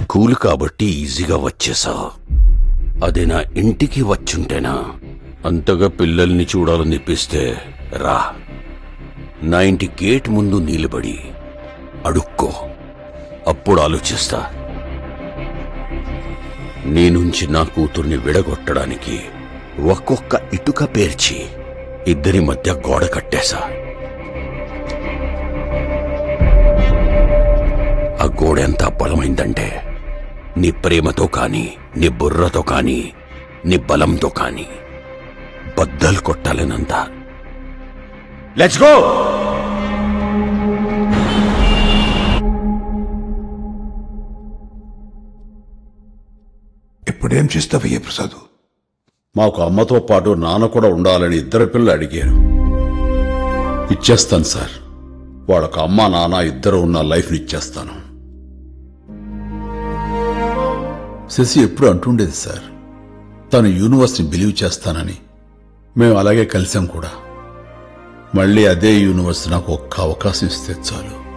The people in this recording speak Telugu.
స్కూల్ కాబట్టి ఈజీగా వచ్చేసా అదే నా ఇంటికి వచ్చుంటేనా అంతగా పిల్లల్ని చూడాలనిపిస్తే రా నా ఇంటి గేట్ ముందు నిలబడి అడుక్కో అప్పుడు ఆలోచిస్తా నీ నుంచి నా కూతుర్ని విడగొట్టడానికి ఒక్కొక్క ఇటుక పేర్చి ఇద్దరి మధ్య గోడ కట్టేశా ఆ గోడ ఎంత బలమైందంటే నీ ప్రేమతో కాని నీ బుర్రతో కాని నీ బలంతో కాని బద్దలు కొట్టాలనంత లెట్స్ గో ఇప్పుడేం చేస్తావయ్యా ప్రసాద్ మాకు అమ్మతో పాటు నాన్న కూడా ఉండాలని ఇద్దరు పిల్లలు అడిగారు ఇచ్చేస్తాను సార్ వాళ్ళకు అమ్మ నాన్న ఇద్దరు ఉన్న లైఫ్ని ఇచ్చేస్తాను శశి ఎప్పుడు అంటుండేది సార్ తను యూనివర్స్ని బిలీవ్ చేస్తానని మేము అలాగే కలిసాం కూడా మళ్ళీ అదే యూనివర్స్ నాకు ఒక్క అవకాశం ఇస్తే చాలు